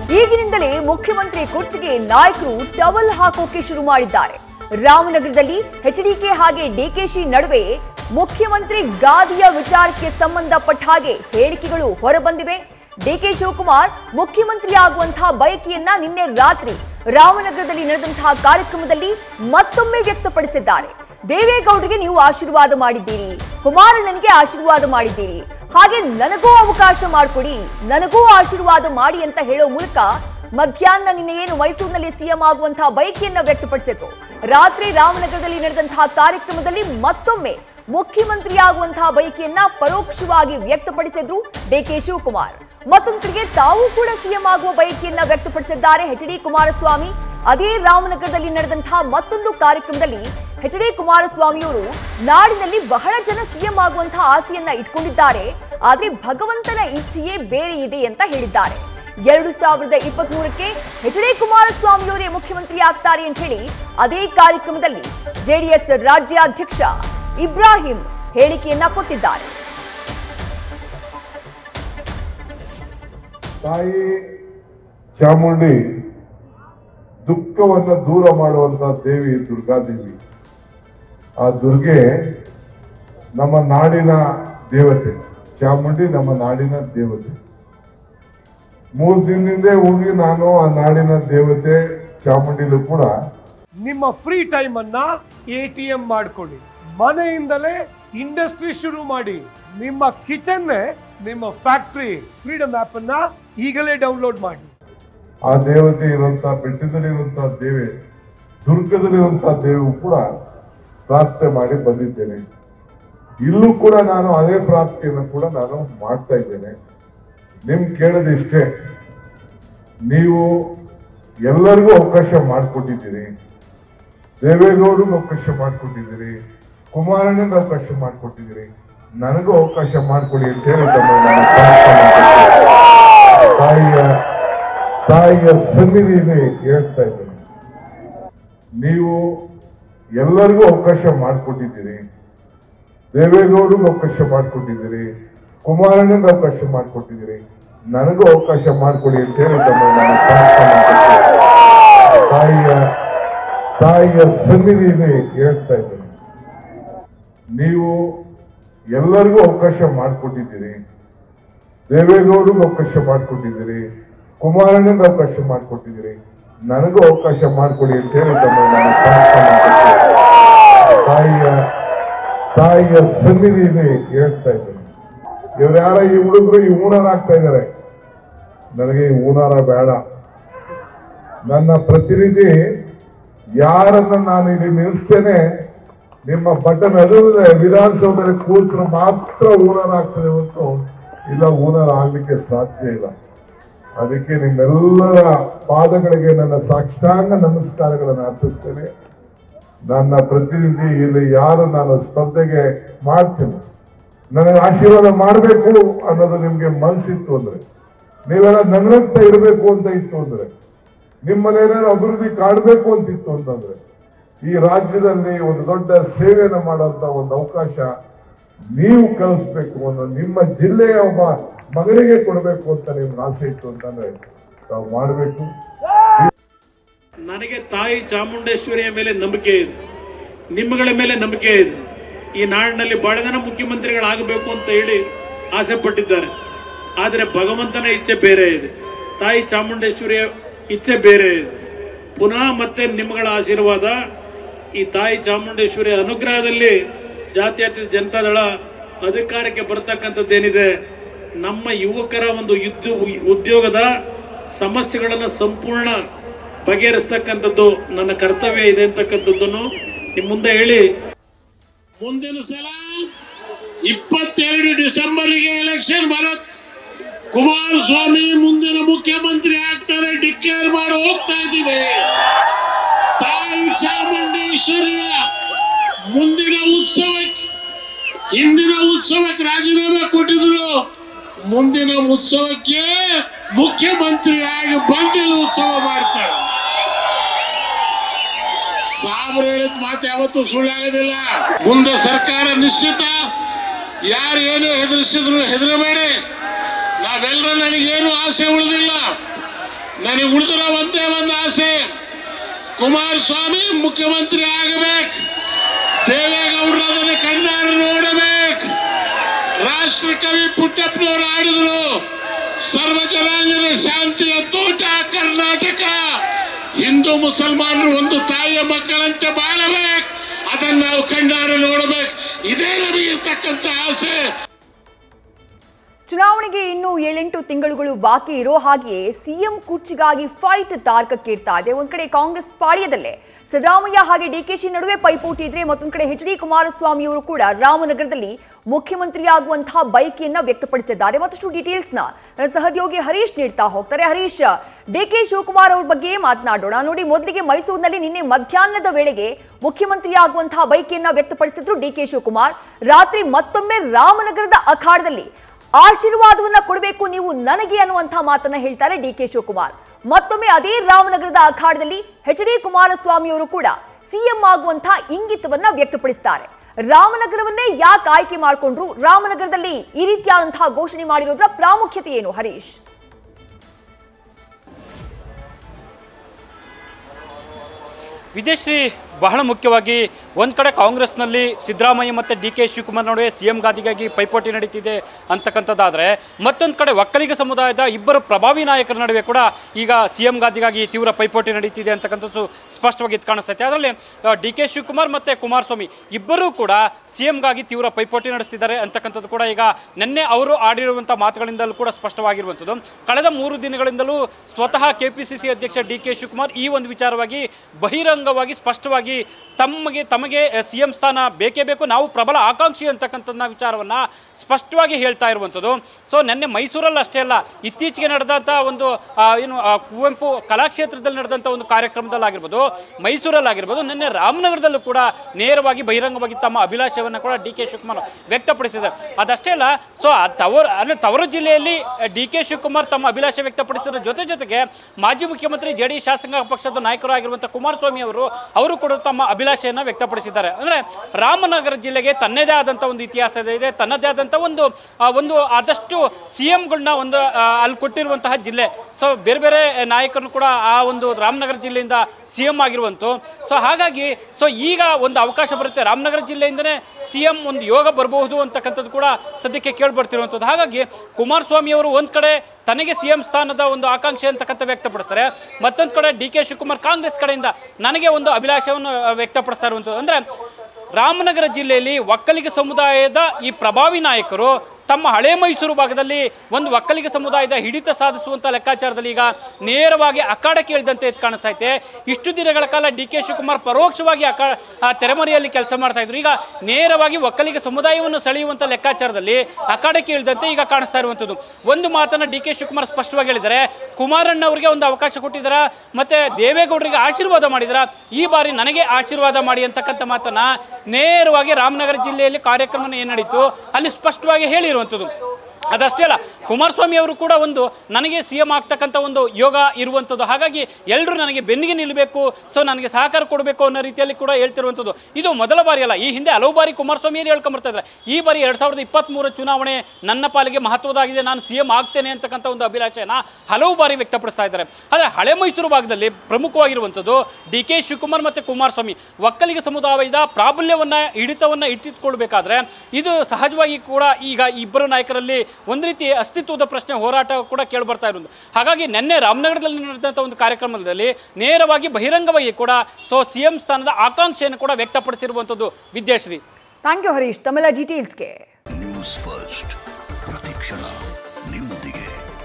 ಈಗಿನಿಂದಲೇ ಮುಖ್ಯಮಂತ್ರಿ ಕುರ್ಚಿಗೆ ನಾಯಕರು ಟವಲ್ ಹಾಕೋಕೆ ಶುರು ಮಾಡಿದ್ದಾರೆ ರಾಮನಗರದಲ್ಲಿ ಎಚ್ಡಿಕೆ ಹಾಗೆ ಡಿಕೆಶಿ ನಡುವೆ ಮುಖ್ಯಮಂತ್ರಿ ಗಾದಿಯ ವಿಚಾರಕ್ಕೆ ಸಂಬಂಧಪಟ್ಟ ಹಾಗೆ ಹೇಳಿಕೆಗಳು ಹೊರಬಂದಿವೆ ಡಿಕೆ ಶಿವಕುಮಾರ್ ಮುಖ್ಯಮಂತ್ರಿ ಆಗುವಂತಹ ಬಯಕೆಯನ್ನ ನಿನ್ನೆ ರಾತ್ರಿ ರಾಮನಗರದಲ್ಲಿ ನಡೆದಂತಹ ಕಾರ್ಯಕ್ರಮದಲ್ಲಿ ಮತ್ತೊಮ್ಮೆ ವ್ಯಕ್ತಪಡಿಸಿದ್ದಾರೆ ದೇವೇಗೌಡರಿಗೆ ನೀವು ಆಶೀರ್ವಾದ ಮಾಡಿದ್ದೀರಿ ಕುಮಾರಣ್ಣನಿಗೆ ಆಶೀರ್ವಾದ ಮಾಡಿದ್ದೀರಿ ಹಾಗೆ ನನಗೂ ಅವಕಾಶ ಮಾಡಿಕೊಡಿ ನನಗೂ ಆಶೀರ್ವಾದ ಮಾಡಿ ಅಂತ ಹೇಳೋ ಮೂಲಕ ಮಧ್ಯಾಹ್ನ ನಿನ್ನೆ ಏನು ಮೈಸೂರಿನಲ್ಲಿ ಸಿಎಂ ಆಗುವಂತಹ ಬಯಕೆಯನ್ನ ವ್ಯಕ್ತಪಡಿಸಿತು ರಾತ್ರಿ ರಾಮನಗರದಲ್ಲಿ ನಡೆದಂತಹ ಕಾರ್ಯಕ್ರಮದಲ್ಲಿ ಮತ್ತೊಮ್ಮೆ ಮುಖ್ಯಮಂತ್ರಿ ಆಗುವಂತಹ ಬಯಕೆಯನ್ನ ಪರೋಕ್ಷವಾಗಿ ವ್ಯಕ್ತಪಡಿಸಿದ್ರು ಡಿಕೆ ಶಿವಕುಮಾರ್ ಮತ್ತೊಂದು ಕಡೆಗೆ ತಾವು ಕೂಡ ಸಿಎಂ ಆಗುವ ಬಯಕೆಯನ್ನ ವ್ಯಕ್ತಪಡಿಸಿದ್ದಾರೆ ಎಚ್ ಡಿ ಕುಮಾರಸ್ವಾಮಿ ಅದೇ ರಾಮನಗರದಲ್ಲಿ ನಡೆದಂತಹ ಮತ್ತೊಂದು ಕಾರ್ಯಕ್ರಮದಲ್ಲಿ ಎಚ್ ಡಿ ಕುಮಾರಸ್ವಾಮಿಯವರು ನಾಡಿನಲ್ಲಿ ಬಹಳ ಜನ ಸಿಎಂ ಆಗುವಂತಹ ಆಸೆಯನ್ನ ಇಟ್ಕೊಂಡಿದ್ದಾರೆ ಆದ್ರೆ ಭಗವಂತನ ಇಚ್ಛೆಯೇ ಬೇರೆ ಇದೆ ಅಂತ ಹೇಳಿದ್ದಾರೆ ಎರಡು ಸಾವಿರದ ಇಪ್ಪತ್ತ್ ಮೂರಕ್ಕೆ ಎಚ್ ಡಿ ಕುಮಾರಸ್ವಾಮಿಯವರೇ ಮುಖ್ಯಮಂತ್ರಿ ಆಗ್ತಾರೆ ಅಂತ ಹೇಳಿ ಅದೇ ಕಾರ್ಯಕ್ರಮದಲ್ಲಿ ಜೆಡಿಎಸ್ ರಾಜ್ಯಾಧ್ಯಕ್ಷ ಇಬ್ರಾಹಿಂ ಹೇಳಿಕೆಯನ್ನ ಕೊಟ್ಟಿದ್ದಾರೆ ತಾಯಿ ಚಾಮುಂಡಿ ದುಃಖವನ್ನು ದೂರ ಮಾಡುವಂತ ದೇವಿ ದುರ್ಗಾದೇವಿ ಆ ದುರ್ಗೆ ನಮ್ಮ ನಾಡಿನ ದೇವತೆ ಚಾಮುಂಡಿ ನಮ್ಮ ನಾಡಿನ ದೇವತೆ ಮೂರು ದಿನದಿಂದ ಹೋಗಿ ನಾನು ಆ ನಾಡಿನ ದೇವತೆ ಚಾಮುಂಡಿಲೂ ಕೂಡ ನಿಮ್ಮ ಫ್ರೀ ಟೈಮ್ ಅನ್ನ ಎ ಟಿ ಎಂ ಮಾಡ್ಕೊಳ್ಳಿ ಮನೆಯಿಂದಲೇ ಇಂಡಸ್ಟ್ರಿ ಶುರು ಮಾಡಿ ನಿಮ್ಮ ಕಿಚನ್ ನಿಮ್ಮ ಫ್ಯಾಕ್ಟ್ರಿ ಫ್ರೀಡಮ್ ಆಪ್ ಅನ್ನ ಈಗಲೇ ಡೌನ್ಲೋಡ್ ಮಾಡಿ ಆ ದೇವತೆ ಇರುವಂತ ಬೆಟ್ಟದಲ್ಲಿರುವಂತ ದೇವೆ ದುರ್ಗದಲ್ಲಿರುವಂತ ದೇವು ಕೂಡ ಪ್ರಾರ್ಥನೆ ಮಾಡಿ ಬಂದಿದ್ದೇನೆ ಇಲ್ಲೂ ಕೂಡ ನಾನು ಅದೇ ಪ್ರಾರ್ಥನೆಯನ್ನು ಕೂಡ ನಾನು ಮಾಡ್ತಾ ಇದ್ದೇನೆ ನಿಮ್ ಕೇಳೋದಿಷ್ಟೇ ನೀವು ಎಲ್ಲರಿಗೂ ಅವಕಾಶ ಮಾಡಿಕೊಟ್ಟಿದ್ದೀರಿ ದೇವೇಗೌಡರಿಗೆ ಅವಕಾಶ ಮಾಡಿಕೊಟ್ಟಿದ್ದೀರಿ ಕುಮಾರಣ್ಣಗೆ ಅವಕಾಶ ಮಾಡಿಕೊಟ್ಟಿದ್ದೀರಿ ನನಗೂ ಅವಕಾಶ ಮಾಡಿಕೊಡಿ ಅಂತ ಹೇಳಿ ತಮ್ಮಲ್ಲಿ ನಾನು ಪ್ರಾರ್ಥನೆ ಮಾಡ್ತೀನಿ. ತಾಯಿಯ ತಾಯಿಯ ಸನ್ನಿಧಿಯಲ್ಲಿ ಹೇಳ್ತಾ ಇದ್ದೇನೆ ನೀವು ಎಲ್ಲರಿಗೂ ಅವಕಾಶ ಮಾಡಿಕೊಟ್ಟಿದ್ದೀರಿ ದೇವೇಗೌಡರಿಗೆ ಅವಕಾಶ ಮಾಡಿಕೊಟ್ಟಿದ್ದೀರಿ ಕುಮಾರಣ್ಣಗೆ ಅವಕಾಶ ಮಾಡಿಕೊಟ್ಟಿದ್ದೀರಿ ನನಗೂ ಅವಕಾಶ ಮಾಡಿಕೊಡಿ ಅಂತ ಹೇಳಿ ತಮ್ಮಲ್ಲಿ ನಾನು ಪ್ರಾರ್ಥನೆ ಮಾಡ್ತೀನಿ. ತಾಯಿಯ ತಾಯಿಯ ಸನ್ನಿಧಿಯಲ್ಲಿ ಹೇಳ್ತಾ ಇದ್ದೇನೆ ನೀವು ಎಲ್ಲರಿಗೂ ಅವಕಾಶ ಮಾಡಿಕೊಟ್ಟಿದ್ದೀರಿ ದೇವೇಗೌಡರಿಗೆ ಅವಕಾಶ ಮಾಡಿಕೊಟ್ಟಿದ್ದೀರಿ ಕುಮಾರಣ್ಣಗೆ ಅವಕಾಶ ಮಾಡಿಕೊಟ್ಟಿದ್ದೀರಿ ನನಗೂ ಅವಕಾಶ ಮಾಡಿಕೊಡಿ ಅಂತ ಹೇಳಿ ತಮ್ಮಲ್ಲಿ ನಾನು ಪ್ರಾರ್ಥನೆ ಮಾಡ್ತೀನಿ. ತಾಯಿಯ ತಾಯಿಯ ಸನ್ನಿಧಿಯಲ್ಲಿ ಹೇಳ್ತಾ ಇದ್ದೇನೆ ಇವ್ರು ಯಾರ ಈ ಹುಡುಗರು ಈ ಹೂನಾರ ಆಗ್ತಾ ಇದ್ದಾರೆ ನನಗೆ ಈ ಹೂನಾರ ಬೇಡ ನನ್ನ ಪ್ರತಿನಿಧಿ ಯಾರನ್ನ ನಾನು ಇಲ್ಲಿ ನಿಲ್ಲಿಸ್ತೇನೆ ನಿಮ್ಮ ಬಟನ್ ಅದುದ್ರೆ ವಿಧಾನಸೌಧದಲ್ಲಿ ಕೂತ್ರು ಮಾತ್ರ ಹೂನಾರ ಆಗ್ತದೆ ಹೊತ್ತು ಇಲ್ಲ ಹೂನಾರ ಆಗ್ಲಿಕ್ಕೆ ಸಾಧ್ಯ ಇಲ್ಲ ಅದಕ್ಕೆ ನಿಮ್ಮೆಲ್ಲರ ಪಾದಗಳಿಗೆ ನನ್ನ ಸಾಷ್ಟಾಂಗ ನಮಸ್ಕಾರಗಳನ್ನು ಅರ್ಪಿಸ್ತೇನೆ ನನ್ನ ಪ್ರತಿನಿಧಿ ಇಲ್ಲಿ ಯಾರು ನಾನು ಸ್ಪರ್ಧೆಗೆ ಮಾಡ್ತೇನೆ ನನಗೆ ಆಶೀರ್ವಾದ ಮಾಡಬೇಕು ಅನ್ನೋದು ನಿಮ್ಗೆ ಮನಸ್ಸಿತ್ತು ಅಂದ್ರೆ ನೀವೆಲ್ಲ ನನ್ನಂತ ಇರಬೇಕು ಅಂತ ಇತ್ತು ಅಂದ್ರೆ ನಿಮ್ಮಲ್ಲಿ ಏನಾದ್ರು ಅಭಿವೃದ್ಧಿ ಕಾಣಬೇಕು ಅಂತಿತ್ತು ಅಂತಂದ್ರೆ ಈ ರಾಜ್ಯದಲ್ಲಿ ಒಂದು ದೊಡ್ಡ ಸೇವೆಯನ್ನು ಮಾಡುವಂತ ಒಂದು ಅವಕಾಶ ನೀವು ಕಲಿಸ್ಬೇಕು ಅನ್ನೋ ನಿಮ್ಮ ಜಿಲ್ಲೆಯ ಒಬ್ಬ ಮಗನಿಗೆ ಕೊಡಬೇಕು ಅಂತ ನಿಮ್ಗೆ ಆಸೆ ಇತ್ತು ಅಂತಂದ್ರೆ ತಾವು ಮಾಡಬೇಕು ನನಗೆ ತಾಯಿ ಚಾಮುಂಡೇಶ್ವರಿಯ ಮೇಲೆ ನಂಬಿಕೆ ಇದೆ ನಿಮ್ಮಗಳ ಮೇಲೆ ನಂಬಿಕೆ ಇದೆ ಈ ನಾಡಿನಲ್ಲಿ ಬಹಳ ಜನ ಮುಖ್ಯಮಂತ್ರಿಗಳಾಗಬೇಕು ಅಂತ ಹೇಳಿ ಆಸೆ ಪಟ್ಟಿದ್ದಾರೆ ಆದರೆ ಭಗವಂತನ ಇಚ್ಛೆ ಬೇರೆ ಇದೆ ತಾಯಿ ಚಾಮುಂಡೇಶ್ವರಿಯ ಇಚ್ಛೆ ಬೇರೆ ಇದೆ ಪುನಃ ಮತ್ತೆ ನಿಮ್ಮಗಳ ಆಶೀರ್ವಾದ ಈ ತಾಯಿ ಚಾಮುಂಡೇಶ್ವರಿಯ ಅನುಗ್ರಹದಲ್ಲಿ ಜಾತ್ಯತೀತ ಜನತಾದಳ ಅಧಿಕಾರಕ್ಕೆ ಬರ್ತಕ್ಕಂಥದ್ದೇನಿದೆ ನಮ್ಮ ಯುವಕರ ಒಂದು ಯುದ್ಧ ಉದ್ಯೋಗದ ಸಮಸ್ಯೆಗಳನ್ನು ಸಂಪೂರ್ಣ ಬಗೆಹರಿಸ್ತಕ್ಕಂಥದ್ದು ನನ್ನ ಕರ್ತವ್ಯ ಇದೆ ಅಂತಕ್ಕಂಥದ್ದನ್ನು ನಿಮ್ಮ ಮುಂದೆ ಹೇಳಿ ಮುಂದಿನ ಸಲ ಇಪ್ಪತ್ತೆರಡು ಡಿಸೆಂಬರ್ಗೆ ಎಲೆಕ್ಷನ್ ಬರತ್ ಕುಮಾರಸ್ವಾಮಿ ಮುಂದಿನ ಮುಖ್ಯಮಂತ್ರಿ ಆಗ್ತಾರೆ ಡಿಕ್ಲೇರ್ ಮಾಡಿ ಹೋಗ್ತಾ ಇದ್ದೀವಿ ತಾಯಿ ಚಾಮುಂಡೇಶ್ವರಿಯ ಮುಂದಿನ ಉತ್ಸವಕ್ಕೆ ಹಿಂದಿನ ಉತ್ಸವಕ್ಕೆ ರಾಜೀನಾಮೆ ಕೊಟ್ಟಿದ್ರು ಮುಂದಿನ ಉತ್ಸವಕ್ಕೆ ಮುಖ್ಯಮಂತ್ರಿಯಾಗಿ ಬಂದಿಲ್ಲ ಉತ್ಸವ ಮಾಡ್ತಾರೆ ಸಾಬ್ರು ಹೇಳಿದ ಮಾತು ಯಾವತ್ತೂ ಸುಳ್ಳಾಗೋದಿಲ್ಲ ಮುಂದೆ ಸರ್ಕಾರ ನಿಶ್ಚಿತ ಯಾರು ಏನು ಹೆದರಿಸಿದ್ರು ಹೆದರಬೇಡಿ ನಾವೆಲ್ಲರೂ ನನಗೇನು ಆಸೆ ಉಳಿದಿಲ್ಲ ನನಗೆ ಉಳಿದಿರೋ ಒಂದೇ ಒಂದು ಆಸೆ ಕುಮಾರಸ್ವಾಮಿ ಮುಖ್ಯಮಂತ್ರಿ ಆಗಬೇಕು ದೇವೇಗೌಡರು ಅದನ್ನು ಕಣ್ಣಾರೆ ನೋಡಬೇಕು ರಾಷ್ಟ್ರಕವಿ ಪುಟ್ಟಪ್ಪನವರು ಆಡಿದ್ರು ಸರ್ವ ಜನಾಂಗದ ಶಾಂತಿಯ ತೋಟ ಕರ್ನಾಟಕ ಹಿಂದೂ ಮುಸಲ್ಮಾನರು ಒಂದು ತಾಯಿಯ ಮಕ್ಕಳಂತೆ ಬಾಳಬೇಕು ಅದನ್ನು ನಾವು ಕಣ್ಣಾರೆ ನೋಡಬೇಕು ಇದೇ ನಮಗಿರ್ತಕ್ಕಂಥ ಆಸೆ ಚುನಾವಣೆಗೆ ಇನ್ನು ಏಳೆಂಟು ತಿಂಗಳುಗಳು ಬಾಕಿ ಇರೋ ಹಾಗೆಯೇ ಸಿಎಂ ಕುರ್ಚಿಗಾಗಿ ಫೈಟ್ ತಾರಕಕ್ಕೇರ್ತಾ ಇದೆ ಒಂದ್ ಕಡೆ ಕಾಂಗ್ರೆಸ್ ಪಾಳ್ಯದಲ್ಲೇ ಸಿದ್ದರಾಮಯ್ಯ ಹಾಗೆ ಡಿಕೆಶಿ ನಡುವೆ ಪೈಪೋಟಿ ಇದ್ರೆ ಮತ್ತೊಂದ್ ಕಡೆ ಎಚ್ ಡಿ ಕುಮಾರಸ್ವಾಮಿ ಅವರು ಕೂಡ ರಾಮನಗರದಲ್ಲಿ ಮುಖ್ಯಮಂತ್ರಿಯಾಗುವಂತಹ ಬೈಕಿಯನ್ನ ವ್ಯಕ್ತಪಡಿಸಿದ್ದಾರೆ ಮತ್ತಷ್ಟು ಡೀಟೇಲ್ಸ್ ನ ನನ್ನ ಸಹೋದ್ಯೋಗಿ ಹರೀಶ್ ನೀಡ್ತಾ ಹೋಗ್ತಾರೆ ಹರೀಶ್ ಡಿಕೆ ಶಿವಕುಮಾರ್ ಅವ್ರ ಬಗ್ಗೆ ಮಾತನಾಡೋಣ ನೋಡಿ ಮೊದಲಿಗೆ ಮೈಸೂರಿನಲ್ಲಿ ನಿನ್ನೆ ಮಧ್ಯಾಹ್ನದ ವೇಳೆಗೆ ಮುಖ್ಯಮಂತ್ರಿಯಾಗುವಂತಹ ಬೈಕಿಯನ್ನ ವ್ಯಕ್ತಪಡಿಸಿದ್ರು ಡಿಕೆ ಶಿವಕುಮಾರ್ ರಾತ್ರಿ ಮತ್ತೊಮ್ಮೆ ರಾಮನಗರದ ಅಖಾಡದಲ್ಲಿ ಆಶೀರ್ವಾದವನ್ನ ಕೊಡಬೇಕು ನೀವು ನನಗೆ ಅನ್ನುವಂತಹ ಮಾತನ್ನ ಹೇಳ್ತಾರೆ ಡಿ ಕೆ ಶಿವಕುಮಾರ್ ಮತ್ತೊಮ್ಮೆ ಅದೇ ರಾಮನಗರದ ಅಖಾಡದಲ್ಲಿ ಎಚ್ ಡಿ ಕುಮಾರಸ್ವಾಮಿ ಅವರು ಕೂಡ ಸಿಎಂ ಆಗುವಂತಹ ಇಂಗಿತವನ್ನ ವ್ಯಕ್ತಪಡಿಸ್ತಾರೆ ರಾಮನಗರವನ್ನೇ ಯಾಕೆ ಆಯ್ಕೆ ಮಾಡಿಕೊಂಡ್ರು ರಾಮನಗರದಲ್ಲಿ ಈ ರೀತಿಯಾದಂತಹ ಘೋಷಣೆ ಮಾಡಿರೋದ್ರ ಪ್ರಾಮುಖ್ಯತೆ ಏನು ಹರೀಶ್ ವಿದೇಶಿ ಬಹಳ ಮುಖ್ಯವಾಗಿ ಒಂದು ಕಡೆ ಕಾಂಗ್ರೆಸ್ನಲ್ಲಿ ಸಿದ್ದರಾಮಯ್ಯ ಮತ್ತು ಡಿ ಕೆ ಶಿವಕುಮಾರ್ ನಡುವೆ ಸಿ ಎಂ ಗಾದಿಗಾಗಿ ಪೈಪೋಟಿ ನಡೀತಿದೆ ಅಂತಕ್ಕಂಥದ್ದಾದರೆ ಮತ್ತೊಂದು ಕಡೆ ಒಕ್ಕಲಿಗ ಸಮುದಾಯದ ಇಬ್ಬರು ಪ್ರಭಾವಿ ನಾಯಕರ ನಡುವೆ ಕೂಡ ಈಗ ಸಿ ಎಂ ಗಾದಿಗಾಗಿ ತೀವ್ರ ಪೈಪೋಟಿ ನಡೀತಿದೆ ಅಂತಕ್ಕಂಥದ್ದು ಸ್ಪಷ್ಟವಾಗಿ ಇದು ಕಾಣಿಸ್ತೈತೆ ಅದರಲ್ಲಿ ಡಿ ಕೆ ಶಿವಕುಮಾರ್ ಮತ್ತು ಕುಮಾರಸ್ವಾಮಿ ಇಬ್ಬರೂ ಕೂಡ ಸಿ ಎಂಗಾಗಿ ತೀವ್ರ ಪೈಪೋಟಿ ನಡೆಸ್ತಿದ್ದಾರೆ ಅಂತಕ್ಕಂಥದ್ದು ಕೂಡ ಈಗ ನಿನ್ನೆ ಅವರು ಆಡಿರುವಂಥ ಮಾತುಗಳಿಂದಲೂ ಕೂಡ ಸ್ಪಷ್ಟವಾಗಿರುವಂಥದ್ದು ಕಳೆದ ಮೂರು ದಿನಗಳಿಂದಲೂ ಸ್ವತಃ ಕೆ ಪಿ ಸಿ ಸಿ ಅಧ್ಯಕ್ಷ ಡಿ ಕೆ ಶಿವಕುಮಾರ್ ಈ ಒಂದು ವಿಚಾರವಾಗಿ ಬಹಿರಂಗವಾಗಿ ಸ್ಪಷ್ಟವಾಗಿ ತಮಗೆ ತಮಗೆ ಸಿ ಎಂ ಸ್ಥಾನ ಬೇಕೇ ಬೇಕು ನಾವು ಪ್ರಬಲ ಆಕಾಂಕ್ಷಿ ಅಂತಕ್ಕಂಥದ್ದನ್ನ ವಿಚಾರವನ್ನ ಸ್ಪಷ್ಟವಾಗಿ ಹೇಳ್ತಾ ಇರುವಂಥದ್ದು ಸೊ ನಿನ್ನೆ ಮೈಸೂರಲ್ಲಿ ಅಷ್ಟೇ ಅಲ್ಲ ಇತ್ತೀಚೆಗೆ ನಡೆದಂಥ ಒಂದು ಆ, ಏನು ಆ, ಕುವೆಂಪು ಕಲಾಕ್ಷೇತ್ರದಲ್ಲಿ ನಡೆದಂಥ ಒಂದು ಕಾರ್ಯಕ್ರಮದಲ್ಲಾಗಿರ್ಬೋದು ಮೈಸೂರಲ್ಲಾಗಿರ್ಬೋದು ನಿನ್ನೆ ರಾಮನಗರದಲ್ಲೂ ಕೂಡ ನೇರವಾಗಿ ಬಹಿರಂಗವಾಗಿ ತಮ್ಮ ಅಭಿಲಾಷೆಯನ್ನು ಕೂಡ ಡಿ ಕೆ ಶಿವಕುಮಾರ್ ವ್ಯಕ್ತಪಡಿಸಿದ್ದಾರೆ ಅದಷ್ಟೇ ಅಲ್ಲ ಸೊ ತವರು ಅಂದರೆ ತವರು ಜಿಲ್ಲೆಯಲ್ಲಿ ಡಿ ಕೆ ಶಿವಕುಮಾರ್ ತಮ್ಮ ಅಭಿಲಾಷೆ ವ್ಯಕ್ತಪಡಿಸಿದ್ರ ಜೊತೆ ಜೊತೆಗೆ ಮಾಜಿ ಮುಖ್ಯಮಂತ್ರಿ ಜೆ ಡಿ ಶಾಸಕಾಂಗ ಪಕ್ಷದ ನಾಯಕರು ಆಗಿರುವಂಥ ಕುಮಾರಸ್ವಾಮಿ ಅವರು ಅವರು ಕೂಡ ತಮ್ಮ ಅಭಿಲಾಷೆಯನ್ನು ವ್ಯಕ್ತಪಡಿಸಿದ್ದಾರೆ ಅಂದರೆ ರಾಮನಗರ ಜಿಲ್ಲೆಗೆ ತನ್ನದೇ ಆದಂಥ ಒಂದು ಇತಿಹಾಸ ಇದೆ ತನ್ನದೇ ಆದಂಥ ಒಂದು ಆ, ಒಂದು ಆದಷ್ಟು ಸಿ ಎಂಗಳನ್ನ ಒಂದು ಆ, ಅಲ್ಲಿ ಕೊಟ್ಟಿರುವಂತಹ ಜಿಲ್ಲೆ ಸೊ ಬೇರೆ ಬೇರೆ ನಾಯಕರು ಕೂಡ ಆ ಒಂದು ರಾಮನಗರ ಜಿಲ್ಲೆಯಿಂದ ಸಿ ಎಂ ಆಗಿರುವಂತು ಸೊ ಹಾಗಾಗಿ ಸೊ ಈಗ ಒಂದು ಅವಕಾಶ ಬರುತ್ತೆ ರಾಮನಗರ ಜಿಲ್ಲೆಯಿಂದನೇ ಸಿ ಎಂ ಒಂದು ಯೋಗ ಬರಬಹುದು ಅಂತಕ್ಕಂಥದ್ದು ಕೂಡ ಸದ್ಯಕ್ಕೆ ಕೇಳ್ಬರ್ತಿರುವಂಥದ್ದು ಹಾಗಾಗಿ ಕುಮಾರಸ್ವಾಮಿ ಅವರು ಒಂದು ಕಡೆ ತನಗೆ ಸಿ ಎಂ ಸ್ಥಾನದ ಒಂದು ಆಕಾಂಕ್ಷೆ ಅಂತಕ್ಕಂಥ ವ್ಯಕ್ತಪಡಿಸ್ತಾರೆ ಮತ್ತೊಂದು ಕಡೆ ಡಿ ಕೆ ಶಿವಕುಮಾರ್ ಕಾಂಗ್ರೆಸ್ ಕಡೆಯಿಂದ ನನಗೆ ಒಂದು ಅಭಿಲಾಷವನ್ನು ಆ, ವ್ಯಕ್ತಪಡಿಸ್ತಾ ಇರುವಂಥದ್ದು ಅಂದರೆ ರಾಮನಗರ ಜಿಲ್ಲೆಯಲ್ಲಿ ಒಕ್ಕಲಿಗ ಸಮುದಾಯದ ಈ ಪ್ರಭಾವಿ ನಾಯಕರು ತಮ್ಮ ಹಳೆ ಮೈಸೂರು ಭಾಗದಲ್ಲಿ ಒಂದು ಒಕ್ಕಲಿಗ ಸಮುದಾಯದ ಹಿಡಿತ ಸಾಧಿಸುವಂತ ಲೆಕ್ಕಾಚಾರದಲ್ಲಿ ಈಗ ನೇರವಾಗಿ ಅಖಾಡಕ್ಕೆ ಇಳಿದಂತೆ ಎದ್ದು ಕಾಣಿಸ್ತಾ ಐತೆ ಇಷ್ಟು ದಿನಗಳ ಕಾಲ ಡಿ ಕೆ ಶಿವಕುಮಾರ್ ಪರೋಕ್ಷವಾಗಿ ಅಖಾ ಆ ತೆರೆಮರೆಯಲ್ಲಿ ಕೆಲಸ ಮಾಡ್ತಾ ಇದ್ರು ಈಗ ನೇರವಾಗಿ ಒಕ್ಕಲಿಗ ಸಮುದಾಯವನ್ನು ಸೆಳೆಯುವಂತ ಲೆಕ್ಕಾಚಾರದಲ್ಲಿ ಅಖಾಡಕ್ಕೆ ಇಳಿದಂತೆ ಈಗ ಕಾಣಿಸ್ತಾ ಇರುವಂಥದ್ದು ಒಂದು ಮಾತನ್ನ ಡಿ ಕೆ ಶಿವಕುಮಾರ್ ಸ್ಪಷ್ಟವಾಗಿ ಹೇಳಿದ್ದಾರೆ ಕುಮಾರಣ್ಣ ಅವರಿಗೆ ಒಂದು ಅವಕಾಶ ಕೊಟ್ಟಿದ್ದಾರ ಮತ್ತೆ ದೇವೇಗೌಡರಿಗೆ ಆಶೀರ್ವಾದ ಮಾಡಿದ್ರ ಈ ಬಾರಿ ನನಗೆ ಆಶೀರ್ವಾದ ಮಾಡಿ ಅಂತಕ್ಕಂಥ ಮಾತನ್ನ ನೇರವಾಗಿ ರಾಮನಗರ ಜಿಲ್ಲೆಯಲ್ಲಿ ಕಾರ್ಯಕ್ರಮ ಏನು ನಡೀತು ಅಲ್ಲಿ ಸ್ಪಷ್ಟವಾಗಿ ಹೇಳಿರುವಂಥದ್ದು ಅದಷ್ಟೇ ಅಲ್ಲ ಕುಮಾರಸ್ವಾಮಿ ಅವರು ಕೂಡ ಒಂದು ನನಗೆ ಸಿ ಎಂ ಆಗ್ತಕ್ಕಂಥ ಒಂದು ಯೋಗ ಇರುವಂಥದ್ದು ಹಾಗಾಗಿ ಎಲ್ಲರೂ ನನಗೆ ಬೆನ್ನಿಗೆ ನಿಲ್ಲಬೇಕು ಸೊ ನನಗೆ ಸಹಕಾರ ಕೊಡಬೇಕು ಅನ್ನೋ ರೀತಿಯಲ್ಲಿ ಕೂಡ ಹೇಳ್ತಿರುವಂಥದ್ದು ಇದು ಮೊದಲ ಬಾರಿ ಅಲ್ಲ ಈ ಹಿಂದೆ ಹಲವು ಬಾರಿ ಕುಮಾರಸ್ವಾಮಿ ಅವರು ಹೇಳ್ಕೊಂಬರ್ತಾ ಇದ್ದಾರೆ ಈ ಬಾರಿ ಎರಡ್ ಸಾವಿರದ ಇಪ್ಪತ್ತ್ಮೂರ ಚುನಾವಣೆ ನನ್ನ ಪಾಲಿಗೆ ಮಹತ್ವದಾಗಿದೆ ನಾನು ಸಿ ಎಂ ಆಗ್ತೇನೆ ಅಂತಕ್ಕಂಥ ಒಂದು ಅಭಿಲಾಷೆಯನ್ನ ಹಲವು ಬಾರಿ ವ್ಯಕ್ತಪಡಿಸ್ತಾ ಇದ್ದಾರೆ ಆದರೆ ಹಳೆ ಮೈಸೂರು ಭಾಗದಲ್ಲಿ ಪ್ರಮುಖವಾಗಿರುವಂಥದ್ದು ಡಿ ಕೆ ಶಿವಕುಮಾರ್ ಮತ್ತು ಕುಮಾರಸ್ವಾಮಿ ಒಕ್ಕಲಿಗ ಸಮುದಾಯದ ಪ್ರಾಬಲ್ಯವನ್ನ ಹಿಡಿತವನ್ನ ಇಟ್ಟಿಟ್ಕೊಳ್ಬೇಕಾದ್ರೆ ಇದು ಸಹಜವಾಗಿ ಕೂಡ ಈಗ ಇಬ್ಬರು ನಾಯಕರಲ್ಲಿ ಒಂದು ರೀತಿ ಅಸ್ತಿತ್ವದ ಪ್ರಶ್ನೆ ಹೋರಾಟ ಕೂಡ ಕೇಳಿಬರ್ತಾ ಇರೋದು ಹಾಗಾಗಿ ನಿನ್ನೆ ರಾಮನಗರದಲ್ಲಿ ನಡೆದಂಥ ಒಂದು ಕಾರ್ಯಕ್ರಮದಲ್ಲಿ ನೇರವಾಗಿ ಬಹಿರಂಗವಾಗಿ ಕೂಡ ಸೊ ಸಿ ಎಂ ಸ್ಥಾನದ ಆಕಾಂಕ್ಷೆಯನ್ನು ಕೂಡ ವ್ಯಕ್ತಪಡಿಸಿರುವಂಥದ್ದು ವಿದ್ಯಾಶ್ರೀ ಥ್ಯಾಂಕ್ ಯು ಹರೀಶ್ ತಮ್ಮೆಲ್ಲ ಡೀಟೇಲ್ಸ್ಗೆ ನ್ಯೂಸ್ ಫಸ್ಟ್ ಪ್ರತಿಕ್ಷಣ ನಿಮ್ಮೊಂದಿಗೆ